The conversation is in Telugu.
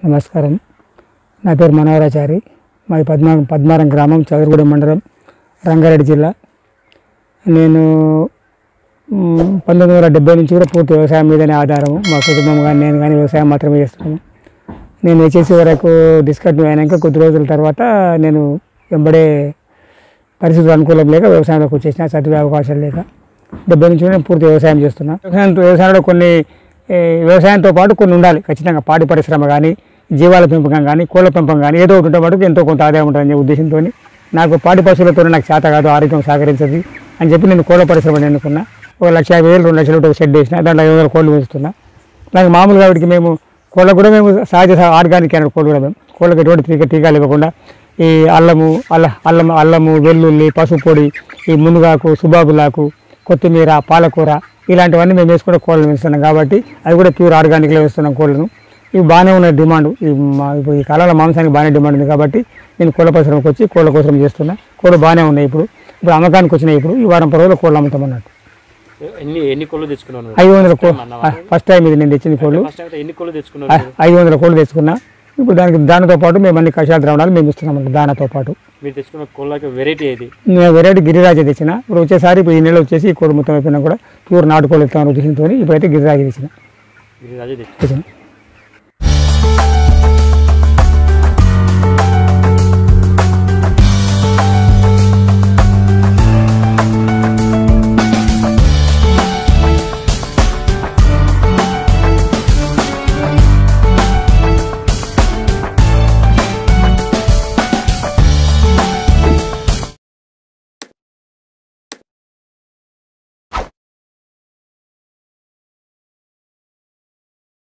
నమస్కారం నా పేరు మనోహరాచారి మాది పద్మా పద్మారం గ్రామం చదురుగూడెం మండలం రంగారెడ్డి జిల్లా నేను మ్, పంతొమ్మిది వందల డెబ్బై నుంచి కూడా పూర్తి వ్యవసాయం మీదనే ఆధారం మా కుటుంబం కానీ నేను కానీ వ్యవసాయం మాత్రమే చేస్తున్నాను నేను హెచ్ఎస్సి వరకు డిస్కంటిన్యూ అయినాక కొద్ది రోజుల తర్వాత నేను వెంబడే పరిస్థితులు అనుకూలం లేక వ్యవసాయంలోకి వచ్చేసిన చదివే అవకాశం లేక డెబ్బై నుంచి నేను పూర్తి వ్యవసాయం చేస్తున్నా వ్యవసాయంతో వ్యవసాయంలో కొన్ని ఏ, వ్యవసాయంతో పాటు కొన్ని ఉండాలి ఖచ్చితంగా పాడి పరిశ్రమ కానీ జీవాల పెంపకం కానీ కోళ్ళ పెంపకం కానీ ఏదో ఒకటి ఉంటే మటుకు ఎంతో కొంత ఆదాయం ఉంటుందనే ఉద్దేశంతో నాకు పాడి పశువులతో నాకు చేత కాదు ఆరోగ్యం సహకరించదు అని చెప్పి నేను కోళ్ళ పరిశ్రమని ఎన్నుకున్నా ఒక లక్ష యాభై వేలు రెండు లక్షలు ఒక షెడ్ వేసిన దాంట్లో ఐదు వందల కోళ్ళు పెంచుతున్నా నాకు మామూలుగా వాటికి మేము కోళ్ళకు కూడా మేము సహజ ఆర్గానిక్ అనే కోళ్ళు కూడా మేము కోళ్ళకి ఎటువంటి టీకా టీకాలు ఇవ్వకుండా ఈ అల్లము అల్ల అల్లం అల్లము వెల్లుల్లి పసుపు పొడి ఈ మునుగాకు సుబాబులాకు కొత్తిమీర పాలకూర ఇలాంటివన్నీ మేము వేసుకుంటే కోళ్ళను వేస్తున్నాం కాబట్టి అవి కూడా ప్యూర్ ఆర్గానిక్లో వేస్తున్నాం కోళ్ళను ఇవి బాగానే ఉన్న డిమాండ్ ఈ మా ఇప్పుడు ఈ కాలంలో మాంసానికి బాగానే డిమాండ్ ఉంది కాబట్టి నేను కోళ్ళ పరిశ్రమకు వచ్చి కోళ్ళ కోసం చేస్తున్నా కోళ్ళు బాగానే ఉన్నాయి ఇప్పుడు ఇప్పుడు అమ్మకానికి వచ్చినాయి ఇప్పుడు ఈ వారం పది రోజులు కోళ్ళు అమ్ముతాం అన్నట్టు ఎన్ని ఎన్ని కోళ్ళు తెచ్చుకున్నాను ఐదు వందల కో ఫస్ట్ టైం ఇది నేను తెచ్చిన కోళ్ళు ఫస్ట్ అయితే ఎన్ని కోళ్ళు తెచ్చుకున్నారు ఐ- ఐదు వందల కోళ్ళు తెచ్చుకున్నా ఇప్పుడు దానికి దానితో పాటు మేము అన్ని కషాయ ద్రవణాలు మేము ఇస్తున్నాం అన్నమాట దానితో పాటు మీరు తెచ్చుకున్న కోళ్ళకి వెరైటీ ఏది నేను వెరైటీ గిరిరాజ తెచ్చిన ఇప్పుడు వచ్చేసారి ఇప్పుడు ఈ నెల వచ్చేసి ఈ కోడి మొత్తం అయిపోయినా కూడా ప్యూర్ నాటుకోళ్ళు ఇస్తామని ఉద్దేశంతో ఇప్పుడైతే గిరిరాజ తెచ్చిన మీరు అదే తెచ్చు తెచ్చిన